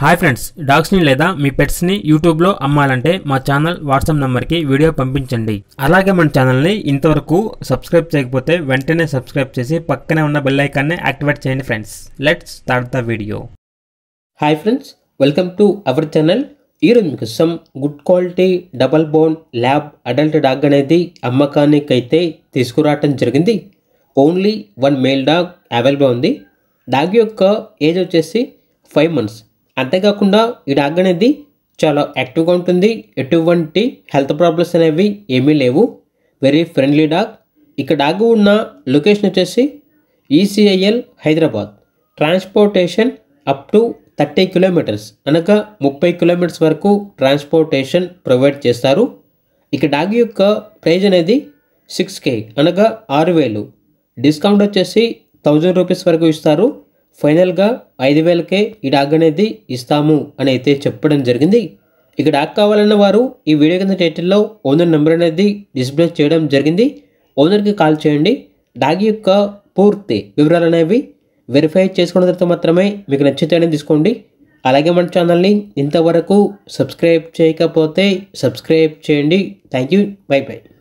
hi friends డాగ్స్ని లేదా మీ పెట్స్ని యూట్యూబ్లో అమ్మాలంటే మా ఛానల్ వాట్సాప్ నెంబర్కి వీడియో పంపించండి అలాగే మన ఛానల్ని ఇంతవరకు సబ్స్క్రైబ్ చేయకపోతే వెంటనే సబ్స్క్రైబ్ చేసి పక్కనే ఉన్న బెల్ ఐకాన్ని యాక్టివేట్ చేయండి friends let's start the video hi friends welcome to our channel ఈరోజు మీకు some good quality double bone lab adult dog అనేది అమ్మకానికి అయితే తీసుకురావటం జరిగింది only one male dog available ఉంది డాగ్ యొక్క ఏజ్ వచ్చేసి ఫైవ్ మంత్స్ అంతేకాకుండా ఈ డాగ్ అనేది చాలా యాక్టివ్గా ఉంటుంది ఎటువంటి హెల్త్ ప్రాబ్లమ్స్ అనేవి ఏమీ లేవు వెరీ ఫ్రెండ్లీ డాగ్ ఇక డాగ్ ఉన్న లొకేషన్ వచ్చేసి ECIL Hyderabad transportation up to thirty kilometres అనగా ముప్పై కిలోమీటర్స్ వరకు ట్రాన్స్పోర్టేషన్ ప్రొవైడ్ చేస్తారు ఇక డాగ్ యొక్క ప్రైజ్ అనేది సిక్స్ కే అనగా ఆరు వేలు డిస్కౌంట్ వచ్చేసి థౌజండ్ రూపీస్ వరకు ఇస్తారు ఫైనల్గా ఐదు వేలకే ఈ డాగ్ అనేది ఇస్తాము అని అయితే చెప్పడం జరిగింది ఇక డాగ్ కావాలన్న వారు ఈ వీడియో కింద టైటిల్లో ఓనర్ నెంబర్ అనేది డిస్ప్లే చేయడం జరిగింది ఓనర్కి కాల్ చేయండి డాగ్ యొక్క పూర్తి వివరాలు అనేవి వెరిఫై చేసుకున్న తర్వాత మాత్రమే మీకు నచ్చితేనే తీసుకోండి అలాగే మన ఛానల్ని ఇంతవరకు సబ్స్క్రైబ్ చేయకపోతే సబ్స్క్రైబ్ చేయండి థ్యాంక్ యూ బై బై